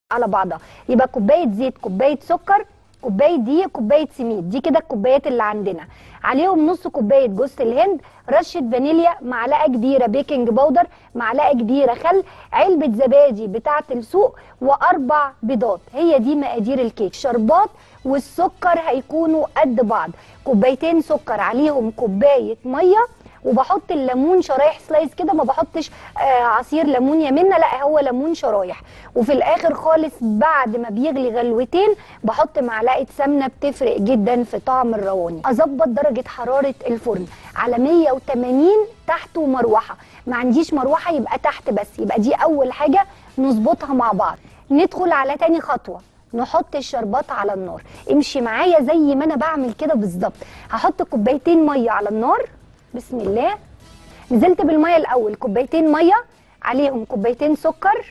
على بعضها يبقى كوبايه زيت كوبايه سكر كوبايه دقيق كوبايه سميد دي كده الكوبايات اللي عندنا عليهم نص كوبايه جوز الهند رشه فانيليا معلقه كبيره بيكنج باودر معلقه كبيره خل علبه زبادي بتاعه السوق واربع بيضات هي دي مقادير الكيك شربات والسكر هيكونوا قد بعض كوبايتين سكر عليهم كوبايه ميه وبحط الليمون شرايح سلايس كده ما بحطش آه عصير ليمون يا منى لا هو ليمون شرايح وفي الاخر خالص بعد ما بيغلي غلوتين بحط معلقه سمنه بتفرق جدا في طعم الرواني اظبط درجه حراره الفرن على 180 تحت ومروحه ما عنديش مروحه يبقى تحت بس يبقى دي اول حاجه نظبطها مع بعض ندخل على تاني خطوه نحط الشربات على النار امشي معايا زي ما انا بعمل كده بالظبط هحط كوبايتين ميه على النار بسم الله نزلت بالميه الاول كوبايتين ميه عليهم كوبايتين سكر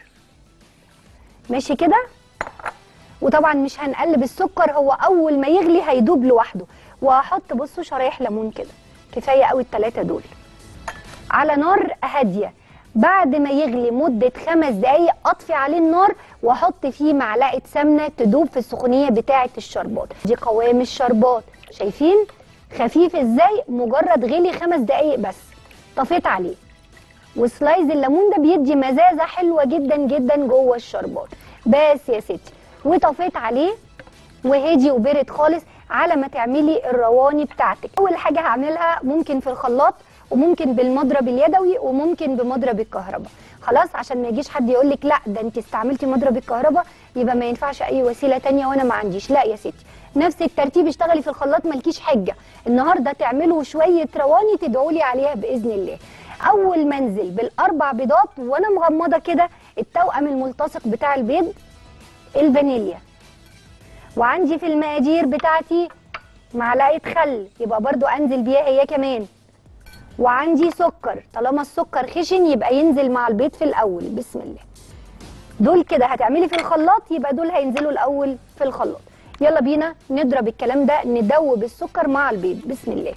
ماشي كده وطبعا مش هنقلب السكر هو اول ما يغلي هيدوب لوحده وهحط بصوا شرايح ليمون كده كفايه قوي الثلاثه دول على نار هاديه بعد ما يغلي مدة خمس دقايق أطفي عليه النار وأحط فيه معلقة سمنة تدوب في السخونية بتاعة الشربات دي قوام الشربات شايفين خفيف ازاي مجرد غلي خمس دقايق بس طفيت عليه وسلايز الليمون ده بيدي مزازه حلوه جدا جدا جوه الشربات بس يا ستي وطفيت عليه وهدي وبرد خالص على ما تعملي الرواني بتاعتك اول حاجه هعملها ممكن في الخلاط وممكن بالمضرب اليدوي وممكن بمضرب الكهرباء خلاص عشان ما يجيش حد يقول لك لا ده انت استعملتي مضرب الكهرباء يبقى ما ينفعش اي وسيله تانية وانا ما عنديش لا يا ستي نفس الترتيب اشتغلي في الخلاط مالكيش حجه النهارده تعملوا شويه رواني تدعوا لي عليها باذن الله اول ما انزل بالاربع بيضات وانا مغمضه كده التوأم الملتصق بتاع البيض الفانيليا وعندي في المقادير بتاعتي معلقه خل يبقى برضو انزل بيها هي كمان وعندي سكر طالما السكر خشن يبقى ينزل مع البيض في الاول بسم الله دول كده هتعملي في الخلاط يبقى دول هينزلوا الاول في الخلاط يلا بينا نضرب الكلام ده ندوب السكر مع البيض بسم الله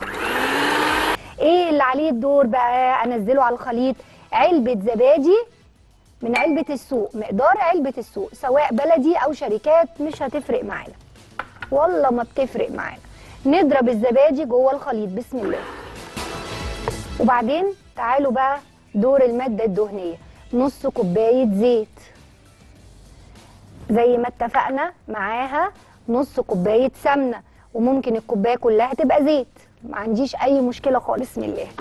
ايه اللي عليه الدور بقى انزله على الخليط علبه زبادي من علبه السوق مقدار علبه السوق سواء بلدي او شركات مش هتفرق معانا والله ما بتفرق معانا نضرب الزبادي جوه الخليط بسم الله وبعدين تعالوا بقى دور الماده الدهنيه نص كوبايه زيت زي ما اتفقنا معاها نص كوبايه سمنه وممكن الكوبايه كلها تبقى زيت ما عنديش اي مشكله خالص من الله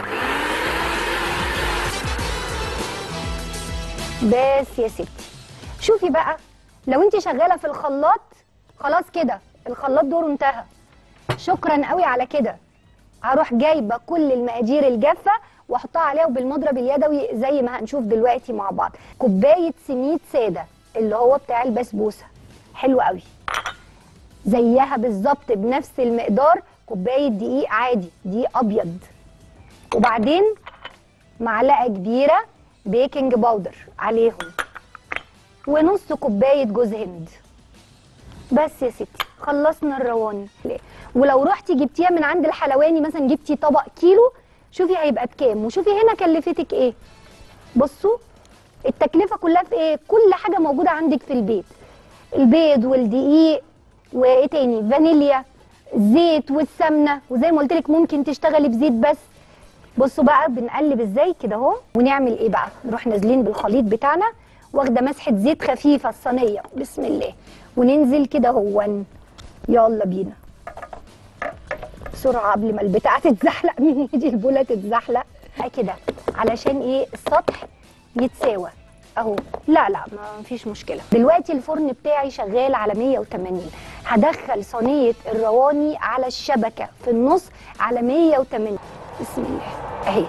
بس يا ستي شوفي بقى لو انت شغاله في الخلاط خلاص كده الخلاط دوره انتهى شكرا قوي على كده هروح جايبه كل المقادير الجافه واحطها عليها بالمضرب اليدوي زي ما هنشوف دلوقتي مع بعض كوبايه سميد ساده اللي هو بتاع البسبوسه حلو قوي زيها بالظبط بنفس المقدار كوبايه دقيق عادي دقيق ابيض وبعدين معلقه كبيره بيكنج باودر عليهم ونص كوبايه جوز هند بس يا ستي خلصنا الرواني ولو رحتي جبتيها من عند الحلواني مثلا جبتي طبق كيلو شوفي هيبقى بكام وشوفي هنا كلفتك ايه بصوا التكلفه كلها في ايه كل حاجه موجوده عندك في البيت البيض والدقيق وايه تاني فانيليا الزيت والسمنه وزي ما قلت لك ممكن تشتغلي بزيت بس بصوا بقى بنقلب ازاي كده اهو ونعمل ايه بقى نروح نازلين بالخليط بتاعنا واخده مسحه زيت خفيفه الصينيه بسم الله وننزل كده هون يلا بينا بسرعه قبل ما البتاعه تتزحلق من ايدي البوله تتزحلق كده علشان ايه السطح يتساوى اهو لا لا ما فيش مشكله دلوقتي الفرن بتاعي شغال على 180 هدخل صينيه الرواني على الشبكه في النص على 180 بسم الله اهي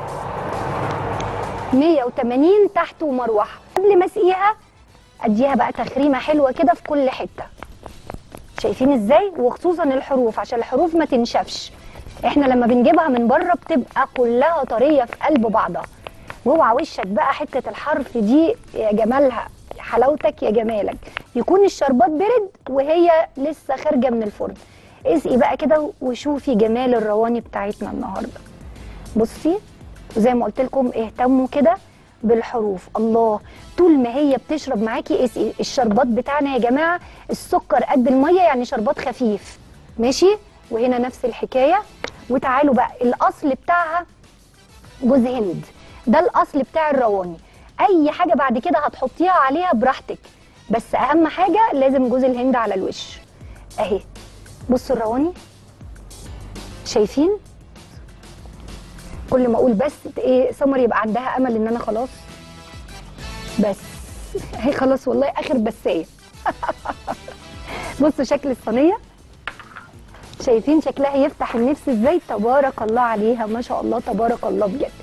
180 تحت ومروحه قبل ما اسقيها اديها بقى تخريمه حلوه كده في كل حته شايفين ازاي وخصوصا الحروف عشان الحروف ما تنشفش احنا لما بنجيبها من بره بتبقى كلها طريه في قلب بعضها واوعى وشك بقى حته الحرف دي يا جمالها حلاوتك يا جمالك يكون الشربات برد وهي لسه خارجه من الفرن اسقي بقى كده وشوفي جمال الرواني بتاعتنا النهارده بصي زي ما قلت لكم اهتموا كده بالحروف الله طول ما هي بتشرب معاكي اسقي الشربات بتاعنا يا جماعه السكر قد الميه يعني شربات خفيف ماشي وهنا نفس الحكايه وتعالوا بقى الاصل بتاعها جوز هند ده الاصل بتاع الرواني اي حاجه بعد كده هتحطيها عليها براحتك بس اهم حاجه لازم جوز الهند على الوش اهي بصوا الرواني شايفين كل ما اقول بس ايه سمر يبقى عندها امل ان انا خلاص بس هي خلاص والله اخر بسايه بصوا شكل الصينيه شايفين شكلها يفتح النفس ازاي تبارك الله عليها ما شاء الله تبارك الله بجد